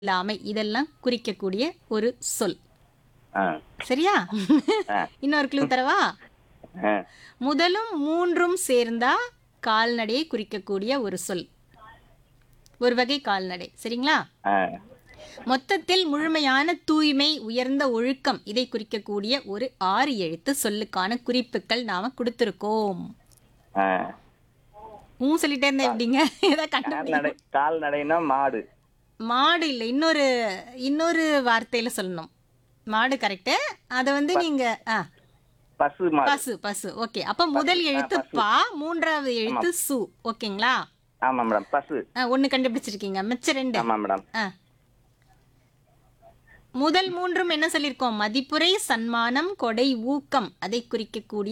இல்லாமை இதெல்லாம் குறிக்கக்கூடிய ஒரு சொல் ஆ சரியா ஆ. இன்னொரு க்ளூ தரவா ஆ முதலும் மூன்றும் சேர்ந்தா கால்நடையை குறிக்கக்கூடிய ஒரு சொல் ஒரு வகை கால்நடை சரிங்களா ஆ மொத்தத்தில் முழுமையான தூய்மை உயர்ந்த ஒழுக்கம் இதை குறிக்கக்கூடிய ஒரு ஆறு எழுத்து சொல்லுக்கான குறிப்புகள் நாம கொடுத்துருக்கோம் ஆ ஊ சொல்லிட்டே இருந்தா எப்படிங்க ஏதாவது கண்டுபிடி கால்நடை கால்நடைனா மாடு மாடு இல்லை இன்னொரு இன்னொரு வார்த்தையில சொல்லணும் மாடு கரெக்டு அதை வந்து நீங்க ஆ பசு மாடு பசு பசு ஓகே அப்ப முதல் எழுத்து பா மூன்றாவது எழுத்து சு ஓகேங்களா ஆமா மேடம் பசு ஆ, ஒண்ணு கண்டுபிடிச்சிருக்கீங்க மிச்ச ரெண்டு ஆமா மேடம் ஆ. முதல் மூன்றும் என்ன சொல்லியிருக்கோம் மதிப்புரை சன்மானம் கொடை ஊக்கம் அதை குறிக்கக்கூடிய